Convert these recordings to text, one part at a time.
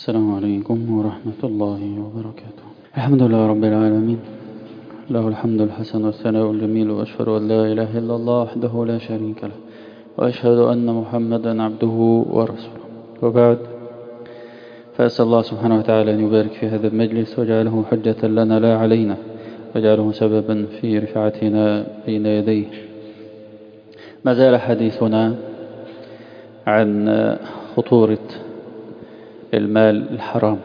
السلام عليكم ورحمة الله وبركاته الحمد لله رب العالمين له الحمد الحسن والثناء الجميل وأشهد أن لا إله إلا الله وحده لا شريك له وأشهد أن محمدا عبده ورسوله وبعد فأسأل الله سبحانه وتعالى أن يبارك في هذا المجلس وجعله حجة لنا لا علينا وجعله سببا في رفعتنا بين يديه ما زال حديثنا عن خطورة المال الحرام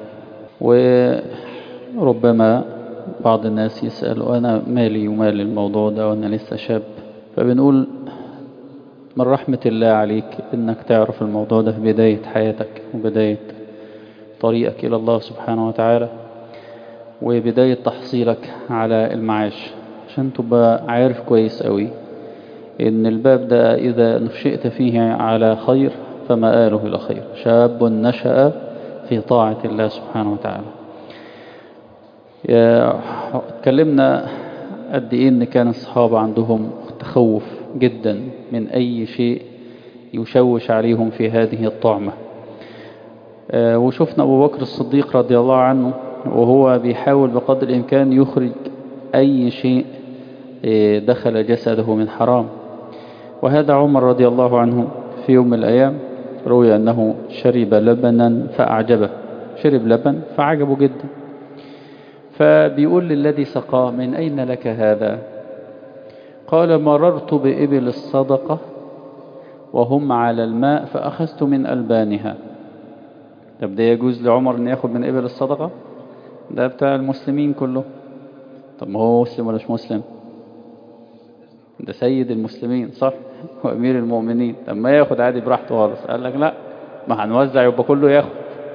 وربما بعض الناس يسأل أنا مالي ومال الموضوع ده وأنا لسه شاب فبنقول من رحمة الله عليك إنك تعرف الموضوع ده في بداية حياتك وبداية طريقك إلى الله سبحانه وتعالى وبداية تحصيلك على المعاش عشان تبقى عارف كويس قوي إن الباب ده إذا نشئت فيه على خير فمآله إلى خير شاب نشأ في طاعة الله سبحانه وتعالى اتكلمنا قد إيه إن كان الصحابة عندهم تخوف جدا من أي شيء يشوش عليهم في هذه الطعمة وشفنا أبو بكر الصديق رضي الله عنه وهو بيحاول بقدر الإمكان يخرج أي شيء دخل جسده من حرام وهذا عمر رضي الله عنه في يوم من الأيام روي أنه شرب لبنا فأعجبه شرب لبن فعجبه جدا فبيقول للذي سقاه من أين لك هذا قال مررت بإبل الصدقة وهم على الماء فأخذت من ألبانها طب ده يجوز لعمر أن يأخذ من إبل الصدقة ده بتاع المسلمين كله طب ما هو مسلم ولا مش مسلم ده سيد المسلمين صح وأمير المؤمنين طب ما ياخد عادي براحته خالص قال لك لا ما هنوزع يبقى كله ياخد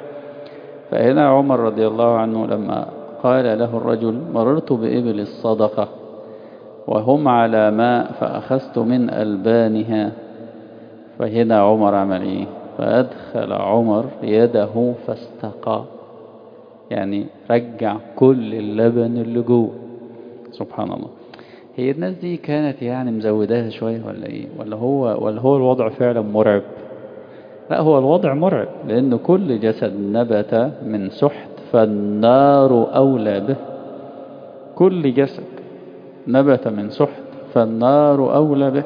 فهنا عمر رضي الله عنه لما قال له الرجل مررت بإبل الصدقة وهم على ماء فأخذت من ألبانها فهنا عمر عمل إيه فأدخل عمر يده فاستقى يعني رجع كل اللبن اللي جوه سبحان الله هي الناس دي كانت يعني مزوداها شوية ولا ايه ولا هو ولا هو الوضع فعلا مرعب لا هو الوضع مرعب لأن كل جسد نبت من سحت فالنار أولى به كل جسد نبت من سحت فالنار أولى به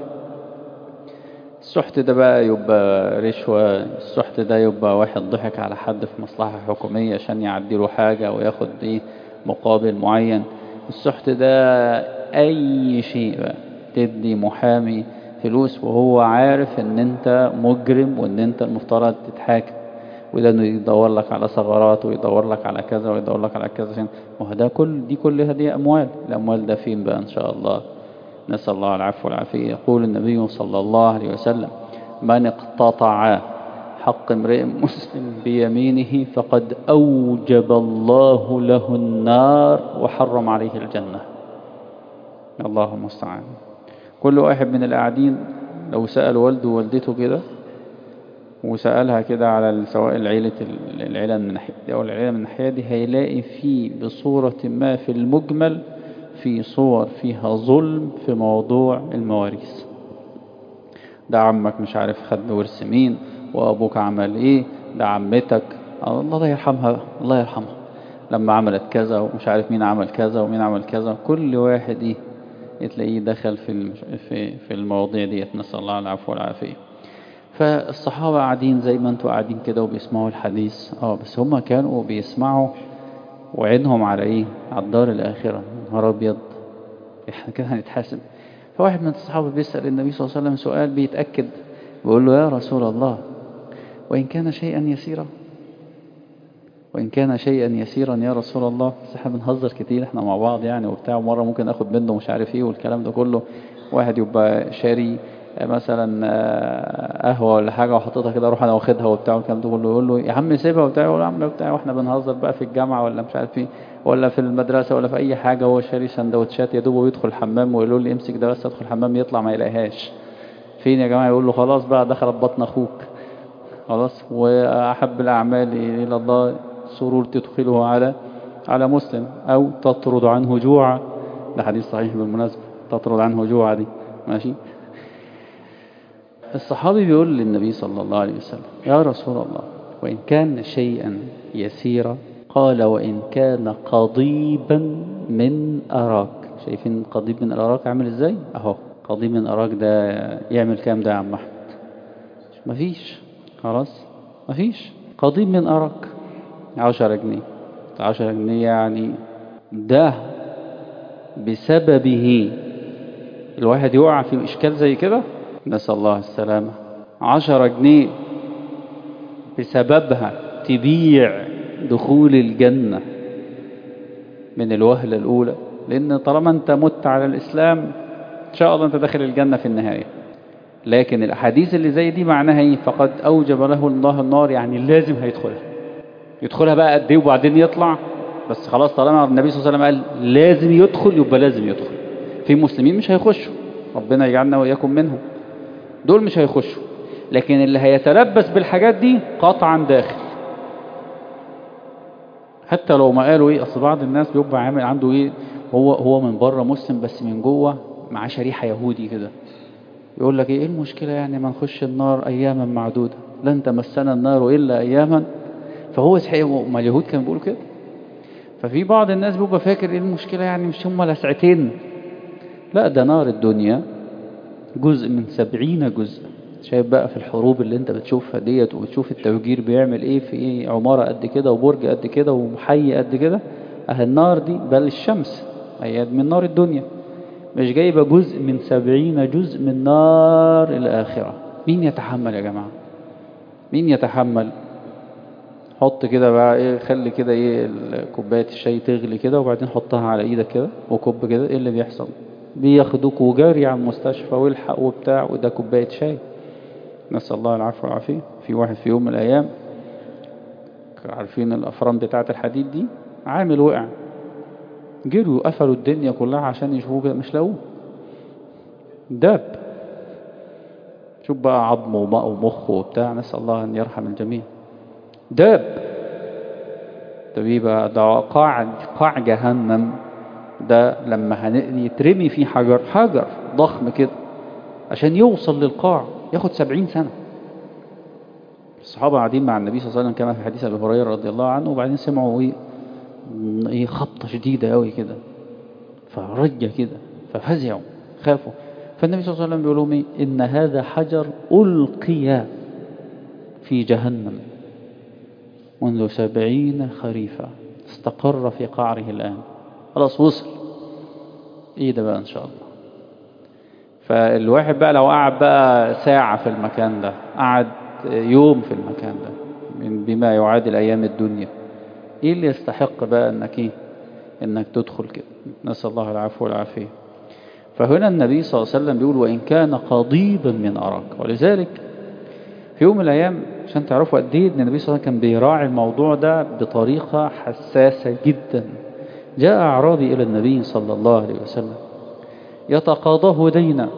السحت ده بقى يبقى رشوة السحت ده يبقى واحد ضحك على حد في مصلحة حكومية عشان يعدي له حاجة وياخد ايه مقابل معين السحت ده أي شيء بقى تدي محامي فلوس وهو عارف ان انت مجرم وان انت المفترض تتحاكم وده انه يدور لك على ثغرات ويدور لك على كذا ويدور لك على كذا عشان ما هو ده كل دي كلها دي اموال الاموال ده فين بقى ان شاء الله نسال الله العفو والعافيه يقول النبي صلى الله عليه وسلم من اقتطع حق امرئ مسلم بيمينه فقد اوجب الله له النار وحرم عليه الجنه الله المستعان كل واحد من القاعدين لو سأل والده ووالدته كده وسألها كده على سواء العيلة العيلة من الناحية دي أو العيلة من الناحية دي هيلاقي في بصورة ما في المجمل في صور فيها ظلم في موضوع المواريث ده عمك مش عارف خد ورث مين وأبوك عمل إيه ده عمتك الله يرحمها الله يرحمها لما عملت كذا ومش عارف مين عمل كذا ومين عمل كذا كل واحد إيه تلاقيه دخل في في في المواضيع ديت نسأل الله العفو والعافية فالصحابة قاعدين زي ما انتوا قاعدين كده وبيسمعوا الحديث اه بس هما كانوا بيسمعوا وعينهم على ايه على الدار الآخرة نهار أبيض احنا كده هنتحاسب فواحد من الصحابة بيسأل النبي صلى الله عليه وسلم سؤال بيتأكد بيقول له يا رسول الله وإن كان شيئا يسيرا وإن كان شيئا يسيرا يا رسول الله بس احنا بنهزر كتير احنا مع بعض يعني وبتاع مرة ممكن اخد منه مش عارف ايه والكلام ده كله واحد يبقى شاري مثلا قهوة ولا حاجة وحطيتها كده اروح انا واخدها وبتاع والكلام ده كله يقول له يا عم سيبها وبتاع يقول له يا عم بتاع واحنا بنهزر بقى في الجامعة ولا مش عارف ايه ولا في المدرسة ولا في اي حاجة هو شاري سندوتشات يا دوب يدخل الحمام ويقول لي امسك ده بس ادخل الحمام يطلع ما يلاقيهاش فين يا جماعة يقول له خلاص بقى دخلت بطن اخوك خلاص واحب الاعمال الى الله سرور تدخله على على مسلم أو تطرد عنه جوعا ده حديث صحيح بالمناسبة تطرد عنه جوعا دي ماشي الصحابي بيقول للنبي صلى الله عليه وسلم يا رسول الله وإن كان شيئا يسيرا قال وإن كان قضيبا من أراك شايفين قضيب من الأراك عامل إزاي أهو قضيب من أراك ده يعمل كام ده يا عم أحمد مفيش خلاص مفيش قضيب من أراك عشرة جنيه عشرة جنيه يعني ده بسببه الواحد يقع في إشكال زي كده نسأل الله السلامة عشرة جنيه بسببها تبيع دخول الجنة من الوهلة الأولى لأن طالما أنت مت على الإسلام إن شاء الله أنت داخل الجنة في النهاية لكن الأحاديث اللي زي دي معناها إيه فقد أوجب له الله النار يعني لازم هيدخلها يدخلها بقى قد إيه وبعدين يطلع بس خلاص طالما النبي صلى الله عليه وسلم قال لازم يدخل يبقى لازم يدخل في مسلمين مش هيخشوا ربنا يجعلنا وإياكم منهم دول مش هيخشوا لكن اللي هيتلبس بالحاجات دي قطعا داخل حتى لو ما قالوا ايه اصل بعض الناس بيبقى عامل عنده ايه هو هو من بره مسلم بس من جوه معاه شريحه يهودي كده يقول لك ايه المشكله يعني ما نخش النار اياما معدوده لن تمسنا النار الا اياما فهو صحيح ما اليهود كانوا بيقولوا كده ففي بعض الناس بيبقى فاكر ايه المشكله يعني مش هم لسعتين لا ده نار الدنيا جزء من سبعين جزء شايف بقى في الحروب اللي انت بتشوفها ديت وبتشوف التوجير بيعمل ايه في ايه عمارة قد كده وبرج قد كده ومحي قد كده اه النار دي بل الشمس هي من نار الدنيا مش جايبة جزء من سبعين جزء من نار الآخرة مين يتحمل يا جماعة مين يتحمل حط كده بقى ايه خلي كده ايه كوباية الشاي تغلي كده وبعدين حطها على ايدك كده وكب كده ايه اللي بيحصل بياخدوك وجاري على المستشفى والحق وبتاع وده كوباية شاي نسأل الله العفو والعافية في واحد في يوم من الأيام عارفين الأفران بتاعة الحديد دي عامل وقع جروا قفلوا الدنيا كلها عشان يشوفوه كده مش لاقوه داب شوف بقى عظمه ومخه وبتاع نسأل الله أن يرحم الجميع داب ده بيبقى ده قاع قاع جهنم ده لما يترمي فيه حجر حجر ضخم كده عشان يوصل للقاع ياخد سبعين سنة الصحابة قاعدين مع النبي صلى الله عليه وسلم كما في حديث أبي هريرة رضي الله عنه وبعدين سمعوا إيه إيه خبطة شديدة أوي كده فرجة كده ففزعوا خافوا فالنبي صلى الله عليه وسلم بيقول لهم إيه إن هذا حجر ألقي في جهنم منذ سبعين خريفا استقر في قعره الآن خلاص وصل إيه ده بقى إن شاء الله فالواحد بقى لو قعد بقى ساعة في المكان ده قعد يوم في المكان ده من بما يعادل أيام الدنيا إيه اللي يستحق بقى أنك إيه أنك تدخل كده نسأل الله العفو والعافية فهنا النبي صلى الله عليه وسلم بيقول وإن كان قضيبا من أراك ولذلك في يوم من الأيام عشان تعرفوا قد إيه أن النبي صلى الله عليه وسلم كان بيراعي الموضوع ده بطريقة حساسة جدا جاء أعرابي إلى النبي صلى الله عليه وسلم يتقاضاه دينا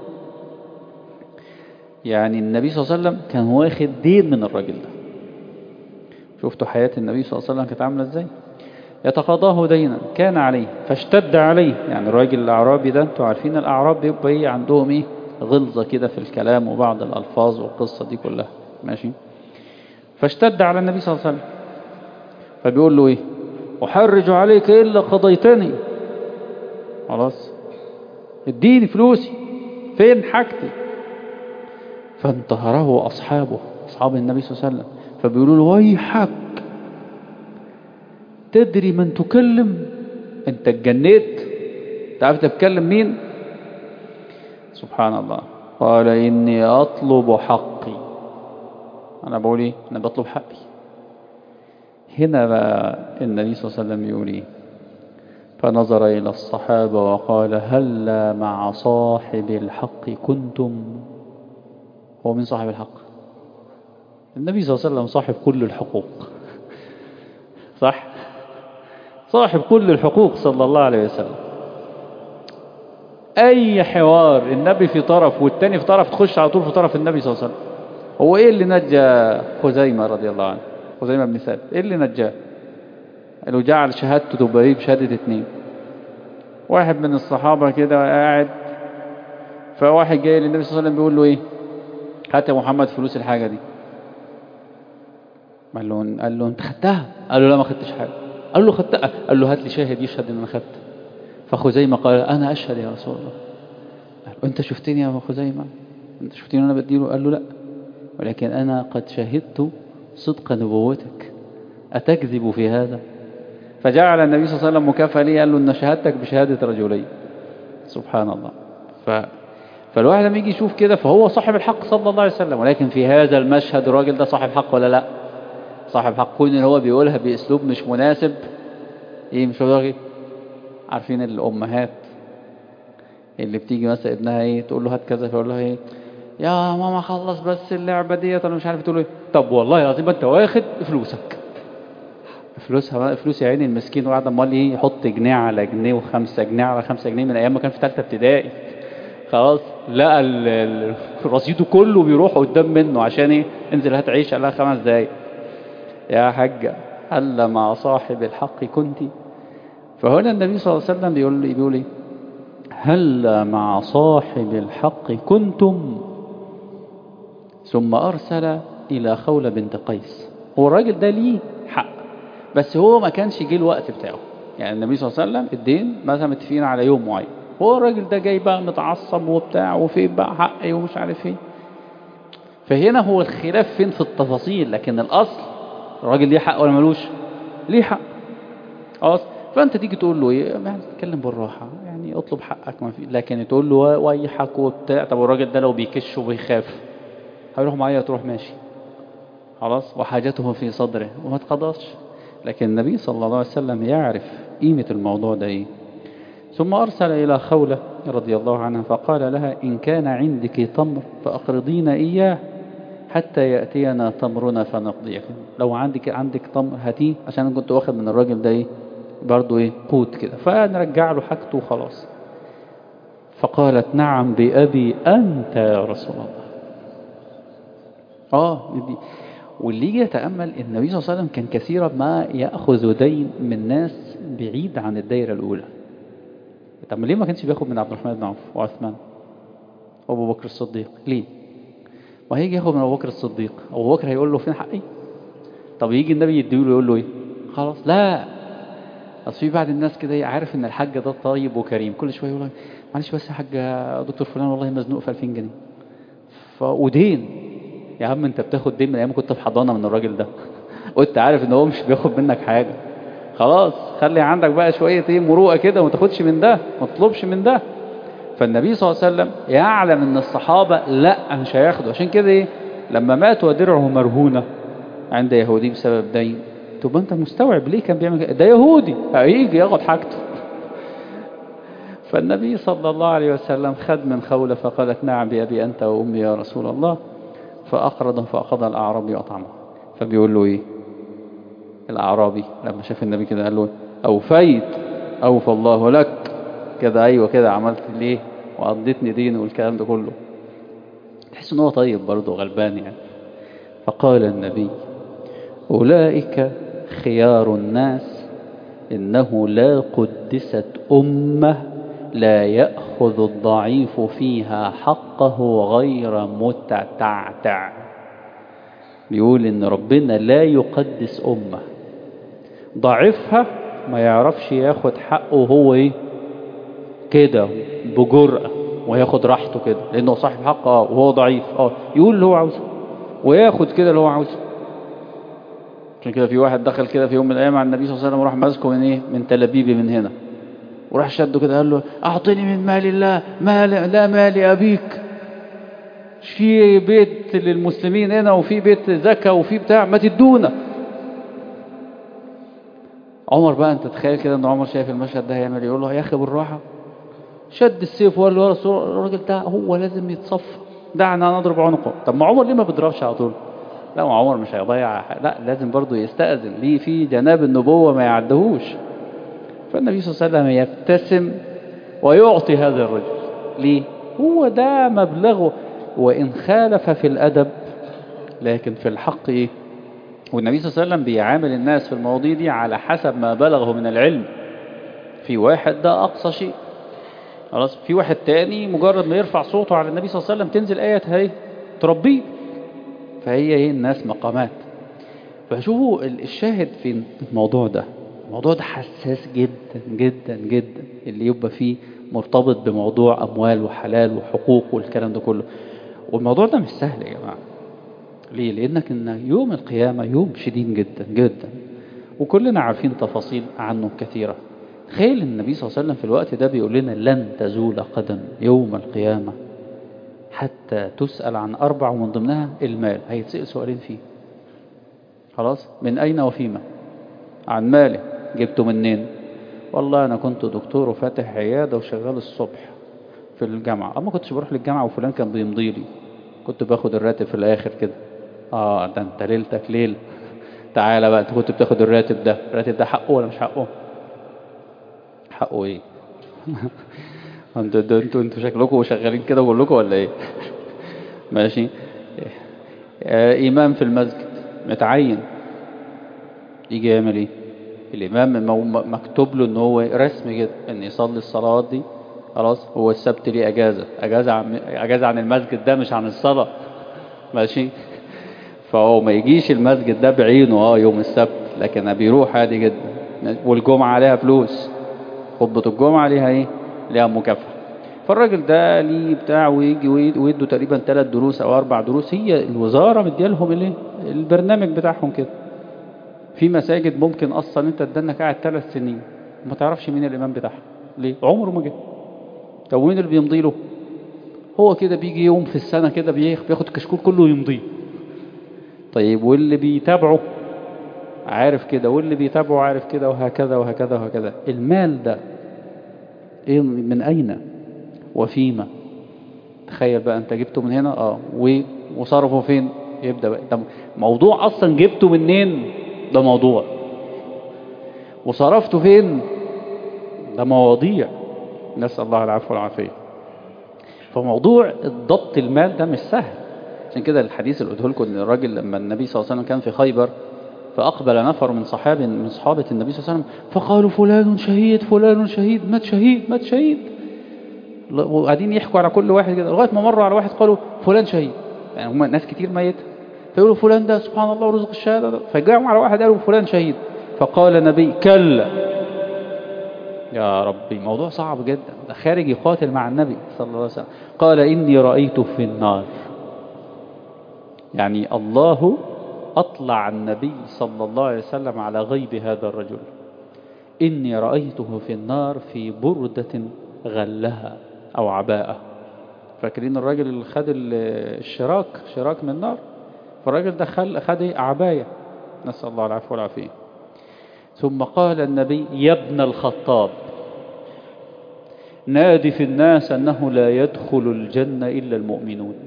يعني النبي صلى الله عليه وسلم كان واخد دين من الراجل ده شفتوا حياة النبي صلى الله عليه وسلم كانت عاملة ازاي يتقاضاه دينا كان عليه فاشتد عليه يعني الراجل الأعرابي ده انتوا عارفين الأعراب بيبقى ايه عندهم ايه غلظة كده في الكلام وبعض الألفاظ والقصة دي كلها ماشي فاشتد على النبي صلى الله عليه وسلم فبيقول له ايه أحرج عليك إلا قضيتني خلاص اديني فلوسي فين حاجتي فانتهره أصحابه أصحاب النبي صلى الله عليه وسلم فبيقولوا له ويحك تدري من تكلم انت اتجنيت تعرف تتكلم مين سبحان الله قال إني أطلب حقي أنا بقول إيه أنا بطلب حقي هنا بقى النبي صلى الله عليه وسلم يقول إيه فنظر إلى الصحابة وقال هلا مع صاحب الحق كنتم هو من صاحب الحق النبي صلى الله عليه وسلم صاحب كل الحقوق صح صاحب كل الحقوق صلى الله عليه وسلم أي حوار النبي في طرف والتاني في طرف تخش على طول في طرف النبي صلى الله عليه وسلم هو إيه اللي نجى خزيمة رضي الله عنه خزيمة بن ثابت إيه اللي نجاه اللي جعل شهادته تبقى ايه بشهادة اتنين واحد من الصحابة كده قاعد فواحد جاي للنبي صلى الله عليه وسلم بيقول له ايه هات يا محمد فلوس الحاجة دي قال له قال له انت خدتها قال له لا ما خدتش حاجه قال له خدتها قال له هات لي شاهد يشهد ان انا خدت فخزيمه قال انا اشهد يا رسول الله قال له انت شفتني يا خزيمه انت شفتني وانا بديله قال له لا ولكن انا قد شهدت صدق نبوتك اتكذب في هذا فجعل النبي صلى الله عليه وسلم مكافأة ليه قال له ان شهادتك بشهاده رجلين سبحان الله ف فالواحد لما يجي يشوف كده فهو صاحب الحق صلى الله عليه وسلم ولكن في هذا المشهد الراجل ده صاحب حق ولا لا صاحب حق كون ان هو بيقولها باسلوب مش مناسب ايه مش هو عارفين الامهات اللي بتيجي مثلا ابنها ايه تقول له هات كذا فيقول لها ايه يا ماما خلص بس اللعبه ديت انا مش عارف تقول ايه طب والله العظيم انت واخد فلوسك فلوسها فلوس يا عيني المسكين وقاعد امال ايه يحط جنيه على جنيه وخمسة جنيه على خمسة جنيه من ايام ما كان في ثالثه ابتدائي خلاص لقى رصيده كله بيروح قدام منه عشان ايه انزل هات عيش قال لها خمس دقايق يا حاجة هل مع صاحب الحق كنت فهنا النبي صلى الله عليه وسلم بيقول لي بيقول ايه هل مع صاحب الحق كنتم ثم أرسل إلى خولة بنت قيس هو الراجل ده ليه حق بس هو ما كانش جه الوقت بتاعه يعني النبي صلى الله عليه وسلم الدين مثلا متفقين على يوم معين هو الراجل ده جاي بقى متعصب وبتاع وفين بقى حقي ومش عارف ايه فهنا هو الخلاف فين في التفاصيل لكن الأصل الراجل ليه حق ولا ملوش ليه حق خلاص فانت تيجي تقول له ايه يعني تتكلم بالراحه يعني اطلب حقك ما في لكن تقول له ويحك وبتاع طب الراجل ده لو بيكش وبيخاف هيروح معايا تروح ماشي خلاص وحاجته في صدره وما تقضاش لكن النبي صلى الله عليه وسلم يعرف قيمة الموضوع ده ايه ثم أرسل إلى خولة رضي الله عنها فقال لها إن كان عندك تمر فأقرضينا إياه حتى يأتينا تمرنا فنقضيه لو عندك عندك تمر هاتيه عشان أنا كنت واخد من الراجل ده ايه برضه ايه قوت كده فنرجع له حاجته وخلاص فقالت نعم بأبي أنت يا رسول الله آه دي واللي يجي يتأمل النبي صلى الله عليه وسلم كان كثيرا ما يأخذ دين من ناس بعيد عن الدائرة الأولى طب ليه ما كانش بياخد من عبد الرحمن بن عوف وعثمان وابو بكر الصديق ليه وهيجي ياخد من ابو بكر الصديق ابو بكر هيقول له فين حقي طب يجي النبي يديله يقول له ايه خلاص لا اصل في بعض الناس كده عارف ان الحاج ده طيب وكريم كل شويه يقول معلش بس يا حاج دكتور فلان والله مزنوق في 2000 جنيه ف ودين يا عم انت بتاخد دين من ايام كنت في حضانه من الراجل ده وانت عارف ان هو مش بياخد منك حاجه خلاص خلي عندك بقى شويه ايه مروءه كده وما تاخدش من ده ما تطلبش من ده فالنبي صلى الله عليه وسلم يعلم ان الصحابه لا مش هياخدوا عشان كده ايه لما مات ودرعه مرهونه عند يهودي بسبب دين طب انت مستوعب ليه كان بيعمل كده ده يهودي هيجي ياخد حاجته فالنبي صلى الله عليه وسلم خد من خولة فقالت نعم بأبي أنت وأمي يا رسول الله فأقرضه فأخذ الأعرابي وأطعمه فبيقول له إيه الأعرابي لما شاف النبي كده قال له أوفيت أوفى الله لك كده أيوة كده عملت ليه وقضيتني دين والكلام ده كله تحس ان هو طيب برضه غلبان يعني فقال النبي أولئك خيار الناس إنه لا قدست أمة لا يأخذ الضعيف فيها حقه غير متتعتع بيقول إن ربنا لا يقدس أمة ضعيفها ما يعرفش ياخد حقه هو إيه كده بجرأة وياخد راحته كده لأنه صاحب حق اه وهو ضعيف اه يقول اللي هو عاوزه وياخد كده اللي هو عاوزه عشان كده في واحد دخل كده في يوم من الايام على النبي صلى الله عليه وسلم وراح ماسكه من ايه من تلابيبي من هنا وراح شده كده قال له اعطني من مال الله مال لا مال ابيك في بيت للمسلمين هنا وفي بيت زكاة وفي بتاع ما تدونا عمر بقى انت تخيل كده ان عمر شايف المشهد ده هيعمل يقول له يا اخي بالراحه شد السيف وقال له يا رسول الراجل ده هو لازم يتصفى دعنا نضرب عنقه طب ما عمر ليه ما بيضربش على طول لا ما عمر مش هيضيع حاجة. لا لازم برضه يستأذن ليه في جناب النبوة ما يعدهوش فالنبي صلى الله عليه وسلم يبتسم ويعطي هذا الرجل ليه هو ده مبلغه وإن خالف في الأدب لكن في الحق إيه والنبي صلى الله عليه وسلم بيعامل الناس في المواضيع دي على حسب ما بلغه من العلم في واحد ده أقصى شيء خلاص في واحد تاني مجرد ما يرفع صوته على النبي صلى الله عليه وسلم تنزل آية هي تربيه فهي ايه الناس مقامات فشوفوا الشاهد في الموضوع ده الموضوع ده حساس جدا جدا جدا اللي يبقى فيه مرتبط بموضوع أموال وحلال وحقوق والكلام ده كله والموضوع ده مش سهل يا جماعة ليه؟ لأنك إن يوم القيامة يوم شديد جدا جدا وكلنا عارفين تفاصيل عنه كثيرة تخيل النبي صلى الله عليه وسلم في الوقت ده بيقول لنا لن تزول قدم يوم القيامة حتى تسأل عن أربع ومن ضمنها المال هيتسأل سؤالين فيه خلاص من أين وفيما عن ماله جبته منين والله أنا كنت دكتور وفاتح عيادة وشغال الصبح في الجامعة أما كنتش بروح للجامعة وفلان كان بيمضي لي كنت باخد الراتب في الآخر كده آه ده أنت ليلتك ليل تعالى بقى أنت كنت بتاخد الراتب ده الراتب ده حقه ولا مش حقه حقه إيه انتوا انتوا انتوا انتوا شكلكم شغالين كده بقول لكم ولا ايه ماشي آه امام في المسجد متعين يجي يعمل ايه الامام مكتوب له ان هو رسمي كده ان يصلي الصلاه دي خلاص هو السبت ليه اجازه اجازه عن اجازه عن المسجد ده مش عن الصلاه ماشي فهو ما يجيش المسجد ده بعينه اه يوم السبت لكن بيروح عادي جدا والجمعه عليها فلوس خطبه الجمعه ليها ايه ليها مكافأة فالراجل ده ليه بتاع ويجي ويدوا تقريبا ثلاث دروس او اربع دروس هي الوزارة مديالهم الايه البرنامج بتاعهم كده في مساجد ممكن اصلا انت تدنك قاعد ثلاث سنين ما تعرفش مين الامام بتاعها ليه عمره ما جه طب مين اللي بيمضي له هو كده بيجي يوم في السنة كده بياخد الكشكول كله ويمضيه طيب واللي بيتابعه عارف كده واللي بيتابعه عارف كده وهكذا وهكذا وهكذا المال ده ايه من اين وفيما تخيل بقى انت جبته من هنا اه وصرفه فين يبدا بقى ده موضوع اصلا جبته منين ده موضوع وصرفته فين ده مواضيع نسال الله العفو والعافيه فموضوع ضبط المال ده مش سهل عشان كده الحديث اللي قلته لكم ان الراجل لما النبي صلى الله عليه وسلم كان في خيبر فأقبل نفر من صحاب من صحابة النبي صلى الله عليه وسلم فقالوا فلان شهيد فلان شهيد مات شهيد مات شهيد وقاعدين يحكوا على كل واحد كده لغاية ما مروا على واحد قالوا فلان شهيد يعني هم ناس كتير ميتة فيقولوا فلان ده سبحان الله ورزق الشهادة ده فجاءوا على واحد قالوا فلان شهيد فقال النبي كلا يا ربي موضوع صعب جدا ده خارج يقاتل مع النبي صلى الله عليه وسلم قال إني رأيته في النار يعني الله أطلع النبي صلى الله عليه وسلم على غيب هذا الرجل إني رأيته في النار في بردة غلها أو عباءة فاكرين الراجل اللي خد الشراك شراك من النار فالراجل ده خل خد عباية نسأل الله العفو والعافية ثم قال النبي يا ابن الخطاب نادي في الناس أنه لا يدخل الجنة إلا المؤمنون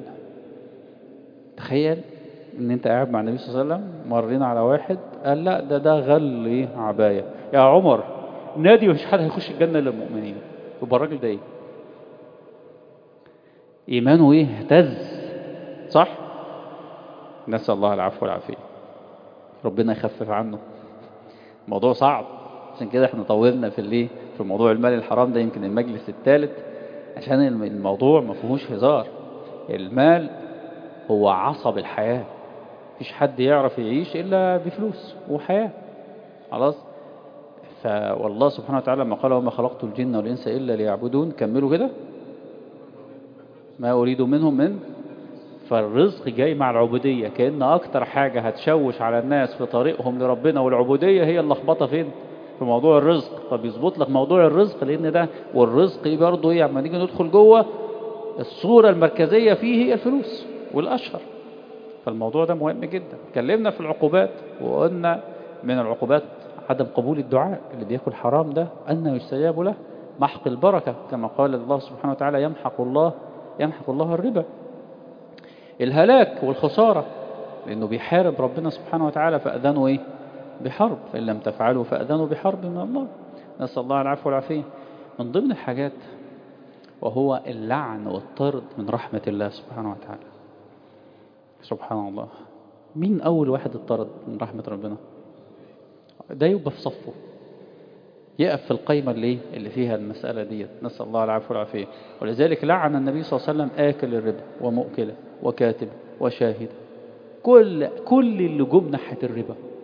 تخيل ان انت قاعد مع النبي صلى الله عليه وسلم مرينا على واحد قال لا ده ده غل ايه عبايه يا عمر نادي مفيش حد هيخش الجنه الا المؤمنين يبقى الراجل ده ايه ايمانه ايه اهتز صح نسال الله العفو والعافيه ربنا يخفف عنه الموضوع صعب عشان كده احنا طولنا في الايه في موضوع المال الحرام ده يمكن المجلس الثالث عشان الموضوع ما فيهوش هزار المال هو عصب الحياه مفيش حد يعرف يعيش إلا بفلوس وحياة خلاص فوالله سبحانه وتعالى لما قال وما خلقت الجن والإنس إلا ليعبدون كملوا كده ما أريد منهم من فالرزق جاي مع العبودية كأن أكتر حاجة هتشوش على الناس في طريقهم لربنا والعبودية هي اللخبطة فين في موضوع الرزق فبيظبط لك موضوع الرزق لأن ده والرزق برضه إيه لما نيجي ندخل جوه الصورة المركزية فيه هي الفلوس والأشهر فالموضوع ده مهم جدا اتكلمنا في العقوبات وقلنا من العقوبات عدم قبول الدعاء اللي بياكل حرام ده أن يستجاب له محق البركة كما قال الله سبحانه وتعالى يمحق الله يمحق الله الربا الهلاك والخسارة لأنه بيحارب ربنا سبحانه وتعالى فأذنوا إيه بحرب فإن لم تفعلوا فأذنوا بحرب من الله نسأل الله العفو والعافية من ضمن الحاجات وهو اللعن والطرد من رحمة الله سبحانه وتعالى سبحان الله مين أول واحد اطرد من رحمة ربنا ده يبقى في صفه يقف في القيمة اللي اللي فيها المسألة دي نسأل الله العفو والعافية ولذلك لعن النبي صلى الله عليه وسلم آكل الربا ومؤكله وكاتب وشاهد كل كل اللي جم ناحية الربا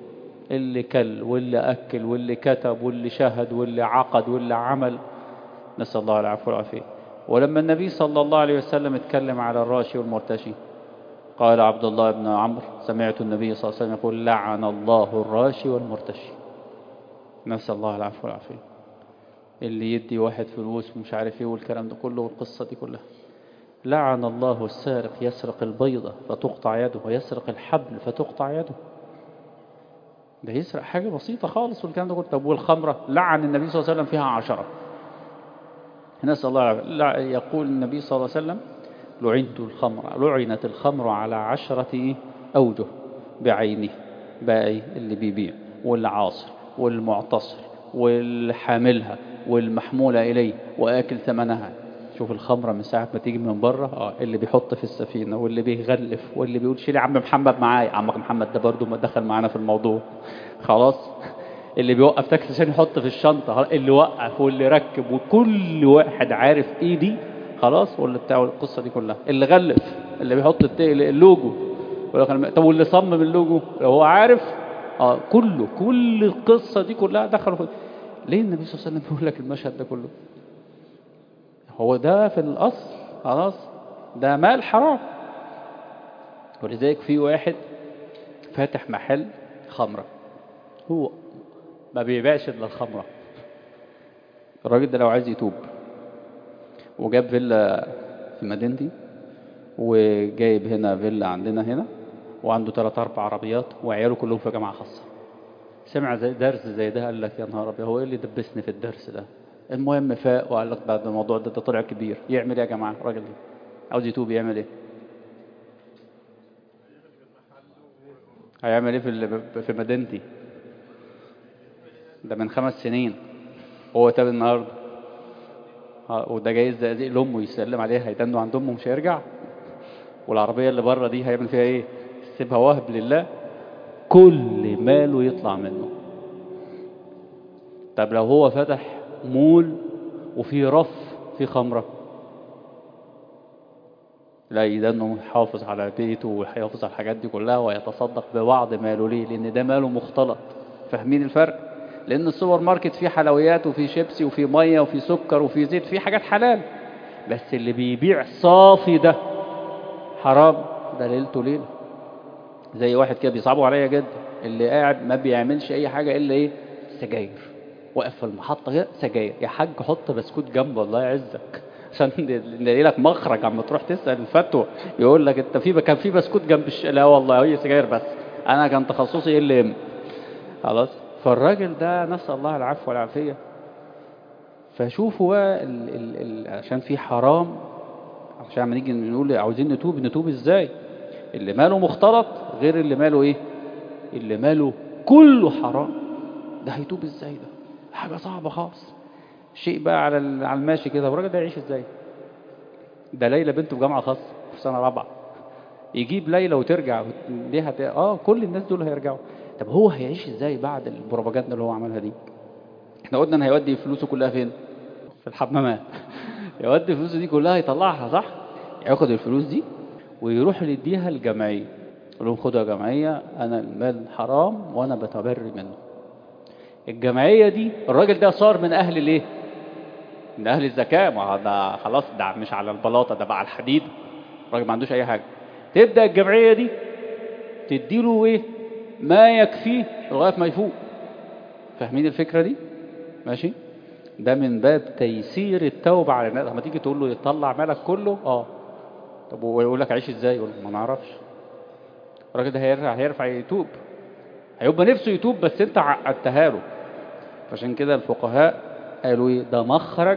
اللي كل واللي أكل واللي كتب واللي شهد واللي عقد واللي عمل نسأل الله العفو والعافية ولما النبي صلى الله عليه وسلم اتكلم على الراشي والمرتشي قال عبد الله بن عمرو سمعت النبي صلى الله عليه وسلم يقول لعن الله الراشي والمرتشي نسأل الله العفو والعافية اللي يدي واحد فلوس ومش عارف ايه والكلام ده كله والقصة دي كلها لعن الله السارق يسرق البيضة فتقطع يده ويسرق الحبل فتقطع يده ده يسرق حاجة بسيطة خالص والكلام ده كله طب والخمرة لعن النبي صلى الله عليه وسلم فيها عشرة نسأل الله العافية يقول النبي صلى الله عليه وسلم لعنت الخمر لعنت الخمر على عشرة أوجه بعينه باقي اللي بيبيع والعاصر والمعتصر والحاملها والمحمولة إليه وآكل ثمنها شوف الخمرة من ساعة ما تيجي من بره اه اللي بيحط في السفينة واللي بيغلف واللي بيقول شيل يا عم محمد معايا عمك محمد ده برضه ما دخل معانا في الموضوع خلاص اللي بيوقف تاكسي عشان يحط في الشنطة اللي وقف واللي ركب وكل واحد عارف ايه دي خلاص واللي بتاع القصة دي كلها اللي غلف اللي بيحط اللوجو طب واللي صمم اللوجو لو هو عارف اه كله كل القصة دي كلها دخلوا في ليه النبي صلى الله عليه وسلم بيقول لك المشهد ده كله هو ده في الأصل خلاص ده مال حرام ولذلك في واحد فاتح محل خمرة هو ما بيبيعش الا الخمرة الراجل ده لو عايز يتوب وجاب فيلا في مدينتي وجايب هنا فيلا عندنا هنا وعنده ثلاث اربع عربيات وعياله كلهم في جامعه خاصه سمع زي درس زي ده قال لك يا نهار ابيض هو ايه اللي دبسني في الدرس ده المهم فاق وقال لك بعد الموضوع ده, ده طلع كبير يعمل ايه يا جماعه الراجل ده عاوز يتوب يعمل ايه هيعمل ايه في في مدينتي ده من خمس سنين هو تاب النهارده وده جايز زقازيق لامه يسلم عليها هيدنوا عند امه مش هيرجع والعربيه اللي بره دي هيعمل فيها ايه سيبها وهب لله كل ماله يطلع منه طب لو هو فتح مول وفي رف في خمره لا يدنه يحافظ على بيته ويحافظ على الحاجات دي كلها ويتصدق ببعض ماله ليه لان ده ماله مختلط فاهمين الفرق لان السوبر ماركت فيه حلويات وفيه شيبسي وفيه ميه وفيه سكر وفيه زيت فيه حاجات حلال بس اللي بيبيع صافي ده حرام ده ليلته ليله زي واحد كده بيصعبوا عليا جدا اللي قاعد ما بيعملش اي حاجه الا ايه سجاير واقف في المحطه كده سجاير يا حاج حط بسكوت جنبه الله يعزك عشان نلاقي لك مخرج عم تروح تسال الفتوى يقول لك انت في كان في بسكوت جنب الش... لا والله هي سجاير بس انا كان تخصصي ال ام خلاص فالراجل ده نسال الله العفو والعافيه فشوفوا بقى ال... ال... ال... عشان في حرام عشان لما نيجي نقول عاوزين نتوب نتوب ازاي اللي ماله مختلط غير اللي ماله ايه اللي ماله كله حرام ده هيتوب ازاي ده حاجه صعبه خالص شيء بقى على على الماشي كده الراجل ده يعيش ازاي ده ليلى بنته في جامعه خاصه في سنه رابعه يجيب ليلى وترجع دي هت... اه كل الناس دول هيرجعوا طب هو هيعيش ازاي بعد البروباجندا اللي هو عملها دي احنا قلنا ان هيودي فلوسه كلها فين في الحمامات يودي فلوسه دي كلها يطلعها صح ياخد الفلوس دي ويروح يديها الجمعيه يقول لهم خدوا يا جمعيه انا المال حرام وانا بتبري منه الجمعيه دي الراجل ده صار من اهل الايه من اهل الزكاه ما ده خلاص ده مش على البلاطه ده بقى على الحديد الراجل ما عندوش اي حاجه تبدا الجمعيه دي تديله ايه ما يكفيه لغايه ما يفوق فاهمين الفكره دي ماشي ده من باب تيسير التوبه على الناس لما تيجي تقول له يطلع مالك كله اه طب ويقول لك عيش ازاي يقول ما نعرفش الراجل ده هيرفع هيرفع يتوب هيبقى نفسه يتوب بس انت عقدتها له عشان كده الفقهاء قالوا ايه ده مخرج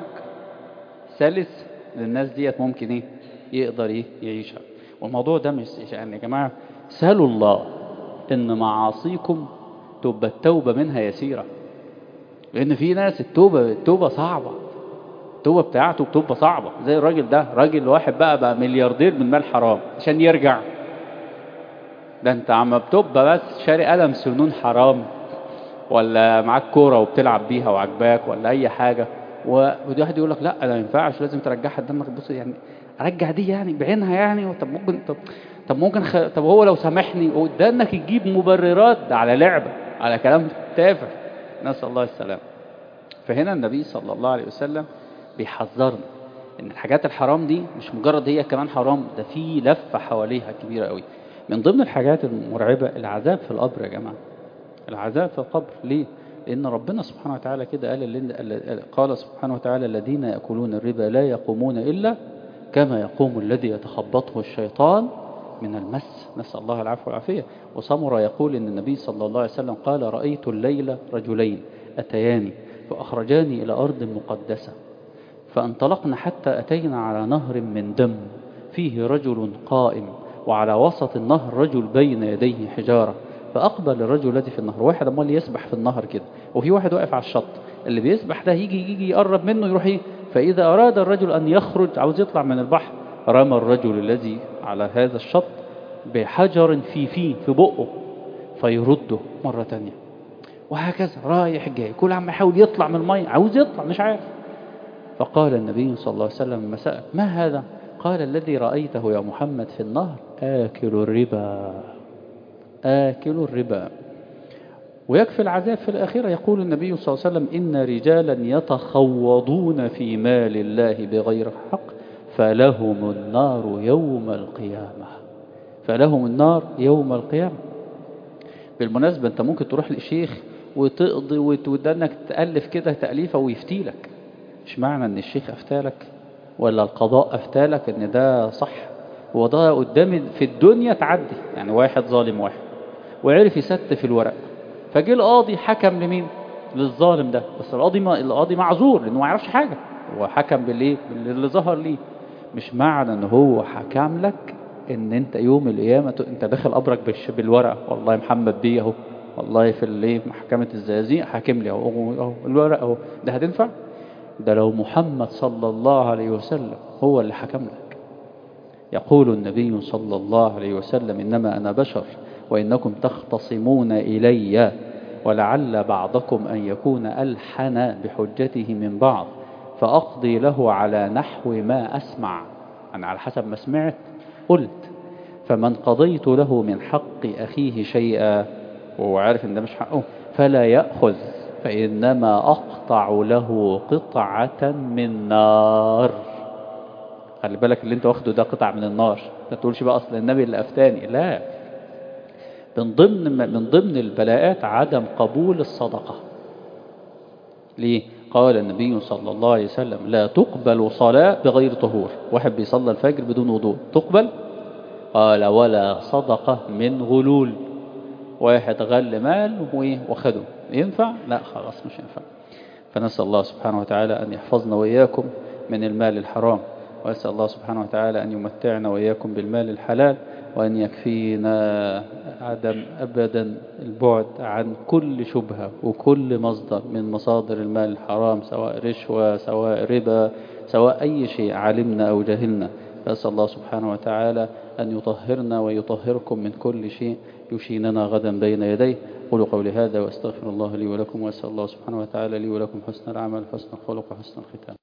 سلس للناس ديت ممكن ايه يقدر ايه يعيشها والموضوع ده مش يعني يا جماعه سالوا الله ان معاصيكم تبقى التوبه منها يسيره لان في ناس التوبه التوبه صعبه التوبه بتاعته بتبقى صعبه زي الراجل ده راجل واحد بقى بقى ملياردير من مال حرام عشان يرجع ده انت عم بتبقى بس شاري قلم سنون حرام ولا معاك كوره وبتلعب بيها وعجباك ولا اي حاجه ودي واحد يقول لك لا ده ما ينفعش لازم ترجعها قدامك بص يعني ارجع دي يعني بعينها يعني طب ممكن طب طب ممكن خ... طب هو لو سامحني ده انك تجيب مبررات ده على لعبه على كلام تافه نسأل الله السلام فهنا النبي صلى الله عليه وسلم بيحذرنا ان الحاجات الحرام دي مش مجرد هي كمان حرام ده في لفة حواليها كبيرة قوي من ضمن الحاجات المرعبة العذاب في القبر يا جماعة العذاب في القبر ليه لأن ربنا سبحانه وتعالى كده قال قال سبحانه وتعالى الذين يأكلون الربا لا يقومون إلا كما يقوم الذي يتخبطه الشيطان من المس نسأل الله العفو والعافية وسمر يقول إن النبي صلى الله عليه وسلم قال رأيت الليلة رجلين أتياني فأخرجاني إلى أرض مقدسة فانطلقنا حتى أتينا على نهر من دم فيه رجل قائم وعلى وسط النهر رجل بين يديه حجارة فأقبل الرجل الذي في النهر واحد أمال يسبح في النهر كده وفي واحد واقف على الشط اللي بيسبح ده يجي يجي يقرب منه يروح ايه فإذا أراد الرجل أن يخرج عاوز يطلع من البحر رمى الرجل الذي على هذا الشط بحجر في فيه في بقه فيرده مرة تانية وهكذا رايح جاي كل عم يحاول يطلع من المية عاوز يطلع مش عارف فقال النبي صلى الله عليه وسلم مساء ما هذا قال الذي رأيته يا محمد في النهر آكل الربا آكل الربا ويكفي العذاب في الآخرة يقول النبي صلى الله عليه وسلم إن رجالا يتخوضون في مال الله بغير حق فلهم النار يوم القيامة فلهم النار يوم القيامة بالمناسبة أنت ممكن تروح للشيخ وتقضي وتودنك تألف كده تأليفة ويفتيلك مش معنى أن الشيخ أفتالك ولا القضاء أفتالك أن ده صح هو ده قدامي في الدنيا تعدي يعني واحد ظالم واحد وعرف يستف الورق فجه القاضي حكم لمين للظالم ده بس القاضي ما القاضي معذور لانه ما يعرفش حاجه هو حكم بالايه باللي ظهر ليه مش معنى ان هو حكم لك ان انت يوم القيامه انت داخل قبرك بالورقه والله محمد بيه اهو والله في الايه محكمه الزقازيق حاكم لي اهو اهو الورق اهو ده هتنفع ده لو محمد صلى الله عليه وسلم هو اللي حكم لك يقول النبي صلى الله عليه وسلم انما انا بشر وإنكم تختصمون إلي ولعل بعضكم أن يكون ألحن بحجته من بعض فأقضي له على نحو ما أسمع أنا على حسب ما سمعت قلت فمن قضيت له من حق أخيه شيئا وهو عارف إن ده مش حقه فلا يأخذ فإنما أقطع له قطعة من نار خلي بالك اللي انت واخده ده قطع من النار ما تقولش بقى أصل النبي اللي أفتاني لا من ضمن من ضمن البلاءات عدم قبول الصدقة ليه قال النبي صلى الله عليه وسلم لا تقبل صلاة بغير طهور واحد بيصلى الفجر بدون وضوء تقبل قال ولا صدقة من غلول واحد غل مال وخده ينفع لا خلاص مش ينفع فنسأل الله سبحانه وتعالى أن يحفظنا وإياكم من المال الحرام وأسأل الله سبحانه وتعالى أن يمتعنا وإياكم بالمال الحلال وأن يكفينا عدم أبدا البعد عن كل شبهة وكل مصدر من مصادر المال الحرام سواء رشوة سواء ربا سواء أي شيء علمنا أو جهلنا فأسأل الله سبحانه وتعالى أن يطهرنا ويطهركم من كل شيء يشيننا غدا بين يديه قولوا قولي هذا وأستغفر الله لي ولكم وأسأل الله سبحانه وتعالى لي ولكم حسن العمل حسن الخلق وحسن الختام